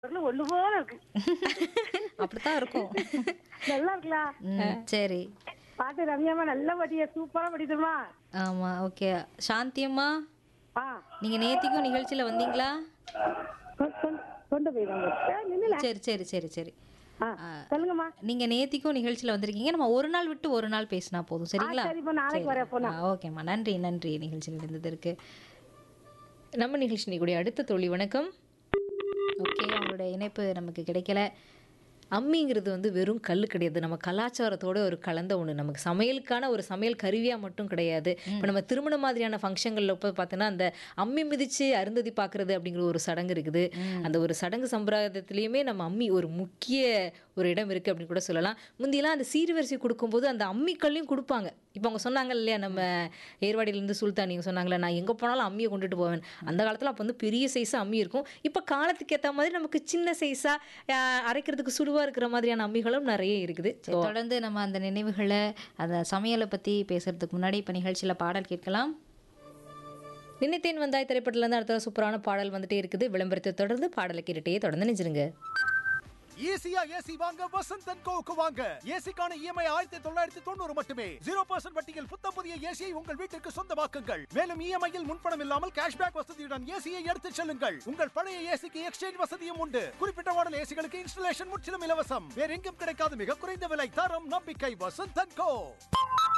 குரல் ஒண்ணு போல இருக்கு அப்படித்தான் இருக்கும் நல்லா இருக்கலாம் ம், சரி பாட்டு ரம்யாமா நல்ல படிய சூப்பரா படித்துமா ஆமா ஓகே சாந்தியம்மா ஆ நீங்க நேத்திக்கும் நிகழ்ச்சியில வந்தீங்களா கொ- கொ- கொண்டு போயிடுவாங்க நின்னுல சரி சரி சரி சரி ஆ சொல்லுங்கம்மா நீங்க நேத்திக்கும் நிகழ்ச்சியில வந்திருக்கீங்க நம்ம ஒரு நாள் விட்டு ஒரு நாள் பேசினா போதும் சரிங்களா சரி இப்போ நாளைக்கு வரேன் போனா ஆ, ஓகேம்மா நன்றி நன்றி நிகழ்ச்சியில் இருந்ததற்கு நம்ம நிகழ்ச்சி கூடிய அடுத்த தோழி வணக்கம் ஓகே அவங்களுடைய இணைப்பு நமக்கு கிடைக்கல அம்மிங்கிறது வந்து வெறும் கல் கிடையாது நம்ம கலாச்சாரத்தோட ஒரு கலந்த ஒன்று நமக்கு சமையலுக்கான ஒரு சமையல் கருவியாக மட்டும் கிடையாது இப்போ நம்ம திருமண மாதிரியான ஃபங்க்ஷன்களில் இப்போ பார்த்தோன்னா அந்த அம்மி மிதித்து அருந்ததி பார்க்குறது அப்படிங்கிற ஒரு சடங்கு இருக்குது அந்த ஒரு சடங்கு சம்பிரதாயத்துலேயுமே நம்ம அம்மி ஒரு முக்கிய ஒரு இடம் இருக்குது அப்படின்னு கூட சொல்லலாம் முந்தியெல்லாம் அந்த சீர்வரிசை கொடுக்கும்போது அந்த அம்மிக்கல்லையும் கொடுப்பாங்க இப்போ அவங்க சொன்னாங்க இல்லையா நம்ம ஏர்வாடியிலேருந்து சுல்தான் நீங்கள் சொன்னாங்களே நான் எங்கே போனாலும் அம்மியை கொண்டுட்டு போவேன் அந்த காலத்தில் அப்போ வந்து பெரிய சைஸாக அம்மி இருக்கும் இப்போ காலத்துக்கு ஏற்ற மாதிரி நமக்கு சின்ன சைஸாக அரைக்கிறதுக்கு சுடுவாக இருக்கிற மாதிரியான அம்மிகளும் நிறைய இருக்குது சரி, தொடர்ந்து நம்ம அந்த நினைவுகளை அந்த சமையலை பத்தி பேசுறதுக்கு முன்னாடி இப்ப நிகழ்ச்சியில பாடல் கேட்கலாம் நினைத்தேன் வந்தாய் திரைப்படத்துலேருந்து அடுத்த சூப்பரான பாடல் வந்துட்டே இருக்குது விளம்பரத்தை தொடர்ந்து பாடலை கேட்டுட்டே தொடர்ந்து நினைச்சிருங்க ஈஸியா ஏசி வாங்க வசந்த் அண்ட் கோவுக்கு வாங்க ஏசிக்கான இஎம்ஐ ஆயிரத்தி தொள்ளாயிரத்தி தொண்ணூறு மட்டுமே ஜீரோ பர்சன்ட் வட்டியில் புத்த புதிய ஏசியை உங்கள் வீட்டிற்கு சொந்தமாக்குங்கள் மேலும் இஎம்ஐயில் முன்பணம் இல்லாமல் கேஷ்பேக் வசதியுடன் ஏசியை எடுத்துச் செல்லுங்கள் உங்கள் பழைய ஏசிக்கு எக்ஸ்சேஞ்ச் வசதியும் உண்டு குறிப்பிட்ட மாடல் ஏசிகளுக்கு இன்ஸ்டலேஷன் முற்றிலும் இலவசம் வேற எங்கும் கிடைக்காத மிக குறைந்த விலை தரம் நம்பிக்கை வசந்த் அண்ட் கோ